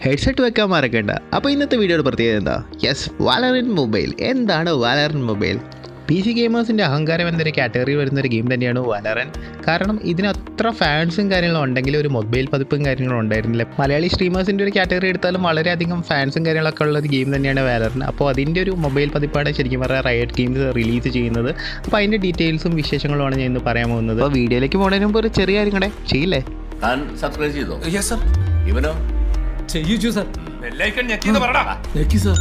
headset വെക്കാൻ മറക്കണ്ട അപ്പോൾ ഇന്നത്തെ വീഡിയോയുടെ പ്രത്യേകത എന്താ യെസ് വാലറൻ മൊബൈൽ എന്താണ് വാലറൻ മൊബൈൽ പി സി ഗെയിമേഴ്സിൻ്റെ അഹങ്കാരം എന്നൊരു കാറ്റഗറി വരുന്ന ഒരു ഗെയിം തന്നെയാണ് വാലറൻ കാരണം ഇതിന് അത്ര ഫാൻസും കാര്യങ്ങളും ഉണ്ടെങ്കിലും ഒരു മൊബൈൽ പതിപ്പും കാര്യങ്ങളും ഉണ്ടായിരുന്നില്ല മലയാളി സ്ട്രീമേഴ്സിൻ്റെ ഒരു കാറ്റഗറി എടുത്താലും വളരെയധികം ഫാൻസും കാര്യങ്ങളൊക്കെ ഉള്ള ഒരു ഗെയിം തന്നെയാണ് വാലറൻ അപ്പോൾ അതിൻ്റെ ഒരു മൊബൈൽ പതിപ്പാണ് ശരിക്കും പറഞ്ഞാൽ റയറ്റ് ഗെയിംസ് റിലീസ് ചെയ്യുന്നത് അപ്പോൾ അതിൻ്റെ ഡീറ്റെയിൽസും വിശേഷങ്ങളുമാണ് ഞാൻ ഇന്ന് പറയാൻ പോകുന്നത് അപ്പോൾ വീഡിയോയിലേക്ക് പോകുന്നതിന് മുമ്പ് ഒരു ചെറിയ കാര്യം കൂടെ ചെയ്യില്ലേ താൻ സബ്സ്ക്രൈബ് ചെയ്തോ യെസ് സർ ഇവനോ ചെയ്യിച്ചു സർ ബെല്ലൈക്കൺ ഞെക്കിന്ന് പറടാ ഞെക്കി സർ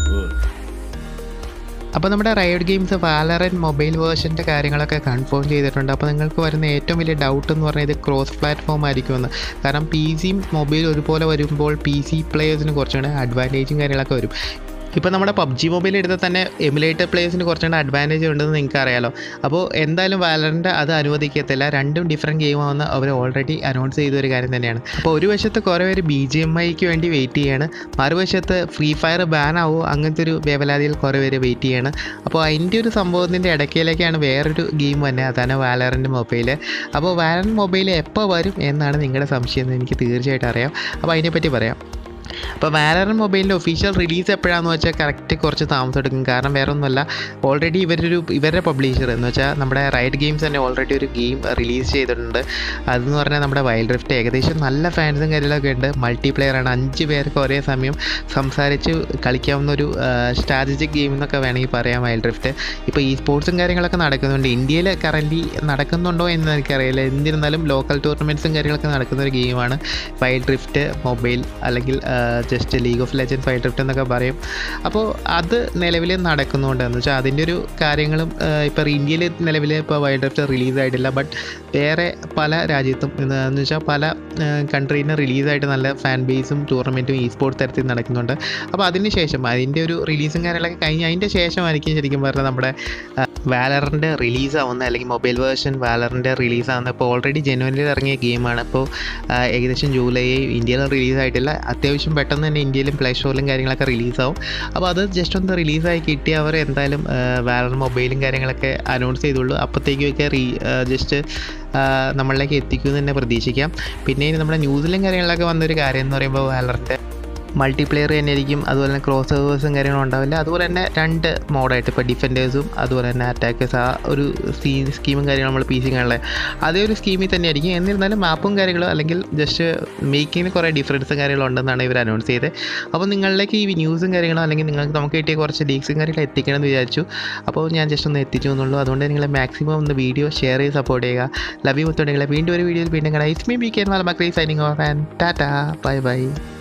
അപ്പോൾ നമ്മുടെ റയോഡ് ഗെയിംസ് വാലറൻ മൊബൈൽ വേർഷൻ്റെ കാര്യങ്ങളൊക്കെ കൺഫേം ചെയ്തിട്ടുണ്ട് അപ്പോൾ നിങ്ങൾക്ക് വരുന്ന ഏറ്റവും വലിയ ഡൗട്ട് എന്ന് പറഞ്ഞാൽ ഇത് ക്രോസ് പ്ലാറ്റ്ഫോം ആയിരിക്കുമെന്ന് കാരണം പി സിയും മൊബൈൽ ഒരുപോലെ വരുമ്പോൾ പി സി പ്ലേയേഴ്സിന് കുറച്ചുകൂടെ അഡ്വാൻറ്റേജും കാര്യങ്ങളൊക്കെ വരും ഇപ്പോൾ നമ്മുടെ പബ്ജി മൊബൈൽ എടുത്താൽ തന്നെ എമുലേറ്റർ പ്ലേയേഴ്സിന് കുറച്ചുകൂടെ അഡ്വാൻറ്റേജ് ഉണ്ടെന്ന് നിങ്ങൾക്ക് അറിയാലോ അപ്പോൾ എന്തായാലും വാലറിൻ്റെ അത് അനുവദിക്കത്തില്ല രണ്ടും ഡിഫറെൻറ്റ് ഗെയിമാണെന്ന് അവർ ഓൾറെഡി അനൗൺസ് ചെയ്ത ഒരു കാര്യം തന്നെയാണ് അപ്പോൾ ഒരു വശത്ത് കുറേ പേര് ബി ജി എം ഐക്ക് വേണ്ടി വെയിറ്റ് ചെയ്യാണ് മറുവശത്ത് ഫ്രീ ഫയർ ബാൻ ആവുമോ അങ്ങനത്തെ ഒരു വേവലാതിയിൽ കുറേ പേര് വെയിറ്റ് ചെയ്യാണ് അപ്പോൾ അതിൻ്റെ ഒരു സംഭവത്തിൻ്റെ ഇടയ്ക്കിലേക്കാണ് വേറൊരു ഗെയിം തന്നെ അതാണ് വാലറിൻ്റെ മൊബൈൽ അപ്പോൾ വാലറൻ മൊബൈൽ എപ്പോൾ വരും എന്നാണ് നിങ്ങളുടെ സംശയം എന്ന് എനിക്ക് തീർച്ചയായിട്ടും അറിയാം അപ്പോൾ അതിനെപ്പറ്റി പറയാം അപ്പോൾ വാലറൻ മൊബൈലിൻ്റെ ഒഫീഷ്യൽ റിലീസ് എപ്പോഴാണെന്ന് വെച്ചാൽ കറക്റ്റ് കുറച്ച് താമസം എടുക്കും കാരണം വേറെ ഒന്നുമല്ല ഓൾറെഡി ഇവരൊരു ഇവരുടെ പബ്ലിഷർ എന്ന് വെച്ചാൽ നമ്മുടെ റൈറ്റ് ഗെയിംസ് തന്നെ ഓൾറെഡി ഒരു ഗെയിം റിലീസ് ചെയ്തിട്ടുണ്ട് അതെന്ന് പറഞ്ഞാൽ നമ്മുടെ വൈൽഡ് ഡ്രിഫ്റ്റ് ഏകദേശം നല്ല ഫാൻസും കാര്യങ്ങളൊക്കെ ഉണ്ട് മൾട്ടി ആണ് അഞ്ച് പേർക്ക് ഒരേ സമയം സംസാരിച്ച് കളിക്കാവുന്ന ഒരു സ്ട്രാറ്റജിക് ഗെയിം എന്നൊക്കെ വേണമെങ്കിൽ പറയാം വൈൽഡ് ഡ്രിഫ്റ്റ് ഇപ്പോൾ ഈ സ്പോർട്സും കാര്യങ്ങളൊക്കെ നടക്കുന്നുണ്ട് ഇന്ത്യയിൽ കറൻലി നടക്കുന്നുണ്ടോ എന്ന് എനിക്കറിയില്ല എന്നിരുന്നാലും ലോക്കൽ ടൂർണമെൻറ്റ്സും കാര്യങ്ങളൊക്കെ നടക്കുന്ന ഒരു ഗെയിമാണ് വൈൽഡ് ഡ്രിഫ്റ്റ് മൊബൈൽ അല്ലെങ്കിൽ just league of legend wild drift എന്നൊക്കെ പറയും അപ്പോൾ അത് നിലവിൽ നടക്കുന്നുണ്ട് എന്ന് വെച്ചാൽ അതിൻ്റെ ഒരു കാര്യങ്ങളും ഇപ്പോൾ ഇന്ത്യയിൽ നിലവിൽ ഇപ്പോൾ വൈൽഡ് ഡ്രിഫ്റ്റ് റിലീസ് ആയിട്ടില്ല ബട്ട് വേറെ പല രാജ്യത്തും എന്ന് എന്ന് വെച്ചാൽ പല കൺട്രീന് റിലീസായിട്ട് നല്ല ഫാൻ ബേസും ടൂർണമെൻറ്റും ഈ സ്പോർട്സ് തരത്തിൽ നടക്കുന്നുണ്ട് അപ്പോൾ അതിന് ശേഷം അതിൻ്റെ ഒരു റിലീസും കാര്യങ്ങളൊക്കെ കഴിഞ്ഞ് അതിൻ്റെ ശേഷമായിരിക്കും ശരിക്കും പറഞ്ഞാൽ നമ്മുടെ വാലറിൻ്റെ റിലീസ് ആവുന്ന അല്ലെങ്കിൽ മൊബൈൽ വേർഷൻ വാലറിൻ്റെ റിലീസ് ആവുന്ന ഇപ്പോൾ ഓൾറെഡി ജനുവരിയിൽ ഇറങ്ങിയ ഗെയിമാണ് ഇപ്പോൾ ഏകദേശം ജൂലൈ ഇന്ത്യയിൽ റിലീസ് ആയിട്ടില്ല അത്യാവശ്യം പെട്ടെന്ന് തന്നെ ഇന്ത്യയിലും പ്ലേ സ്റ്റോറിലും കാര്യങ്ങളൊക്കെ റിലീസാവും അപ്പോൾ അത് ജസ്റ്റ് ഒന്ന് റിലീസായി കിട്ടിയ അവർ എന്തായാലും വാലർ മൊബൈലും കാര്യങ്ങളൊക്കെ അനൗൺസ് ചെയ്തുള്ളൂ അപ്പോഴത്തേക്കൊക്കെ റീ ജസ്റ്റ് നമ്മളിലേക്ക് എത്തിക്കുമെന്ന് തന്നെ പ്രതീക്ഷിക്കാം പിന്നെ ഇനി നമ്മുടെ ന്യൂസിലും കാര്യങ്ങളിലൊക്കെ വന്നൊരു കാര്യം എന്ന് പറയുമ്പോൾ വാലറിൻ്റെ മൾട്ടിപ്ലെയർ തന്നെ ആയിരിക്കും അതുപോലെ തന്നെ ക്രോസ് ഓവേഴ്സും കാര്യങ്ങളും ഉണ്ടാവില്ല അതുപോലെ തന്നെ രണ്ട് മോഡായിട്ട് ഇപ്പോൾ ഡിഫൻഡേഴ്സും അതുപോലെ തന്നെ അറ്റാക്കേഴ്സ് ആ ഒരു സീ സ്കീമും കാര്യങ്ങളും നമ്മൾ പി സി കാണുള്ളത് അതേ ഒരു സ്കീമിൽ തന്നെ ആയിരിക്കും എന്നിരുന്നാലും മാപ്പും കാര്യങ്ങളും അല്ലെങ്കിൽ ജസ്റ്റ് മേക്കിങ്ങിന് കുറേ ഡിഫറൻസും കാര്യങ്ങളും ഉണ്ടെന്നാണ് ഇവർ അനൗൺസ് ചെയ്തത് അപ്പോൾ നിങ്ങളിലേക്ക് ഈ ന്യൂസും കാര്യങ്ങളും അല്ലെങ്കിൽ നിങ്ങൾക്ക് നമുക്ക് കിട്ടിയ കുറച്ച് ലീക്സും കാര്യങ്ങളും എത്തിക്കണമെന്ന് വിചാരിച്ചു അപ്പോൾ ഞാൻ ജസ്റ്റ് ഒന്ന് എത്തിച്ചു എന്നുള്ളൂ അതുകൊണ്ട് നിങ്ങൾ മാക്സിമം ഒന്ന് വീഡിയോ ഷെയർ ചെയ്ത് സപ്പോർട്ട് ചെയ്യുക ലവ് യു മുത്തുണ്ടെങ്കിൽ വീണ്ടും ഒരു വീഡിയോയിൽ വീണ്ടും കാണാം ഇറ്റ്സ് മീ ബി കെൻ വാല മക്രീ signing off and tata bye by